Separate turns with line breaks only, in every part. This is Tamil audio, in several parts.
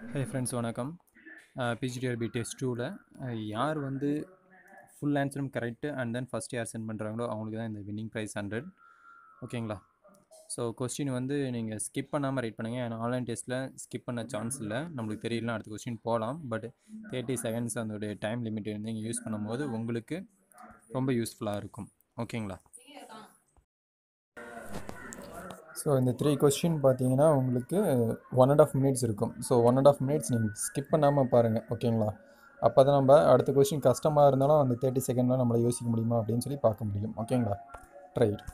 ஹே ஃப்ரெண்ட்ஸ் வணக்கம் பிஜிடிஆர்பி டெஸ்ட் டூவில் யார் வந்து ஃபுல் ஆன்சரும் கரெக்டு அண்ட் தென் ஃபஸ்ட் யார் சென்ட் பண்ணுறாங்களோ அவங்களுக்கு தான் இந்த வின்னிங் ப்ரைஸ் ஹண்ட்ரட் ஓகேங்களா ஸோ கொஸ்டின் வந்து நீங்கள் ஸ்கிப் பண்ணாமல் ரைட் பண்ணுங்கள் ஏன்னா ஆன்லைன் டெஸ்ட்டில் ஸ்கிப் பண்ண சான்ஸ் இல்லை நம்மளுக்கு தெரியலனா அடுத்த கொஸ்டின் போகலாம் பட் தேர்ட்டி செகண்ட்ஸ் அதோடைய டைம் லிமிட் வந்து நீங்கள் யூஸ் பண்ணும்போது உங்களுக்கு ரொம்ப யூஸ்ஃபுல்லாக இருக்கும் ஓகேங்களா ஸோ இந்த த்ரீ கொஸ்டின் பார்த்தீங்கன்னா உங்களுக்கு ஒன் அண்ட் ஆஃப் மினிட்ஸ் இருக்கும் so one and half minutes நீங்கள் ஸ்கிப் பண்ணாமல் பாருங்கள் ஓகேங்களா அப்போ தான் நம்ம அடுத்த கொஸ்டின் கஷ்டமாக இருந்தாலும் அந்த தேர்ட்டி செகண்ட்லாம் நம்மளை யோசிக்க முடியுமா அப்படின்னு சொல்லி பார்க்க முடியும் ஓகேங்களா ரைட்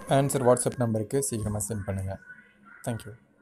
ஆன்சர் வாட்ஸ்அப் நம்பருக்கு சீக்கிரமாக சென்ட் பண்ணுங்கள் தேங்க்யூ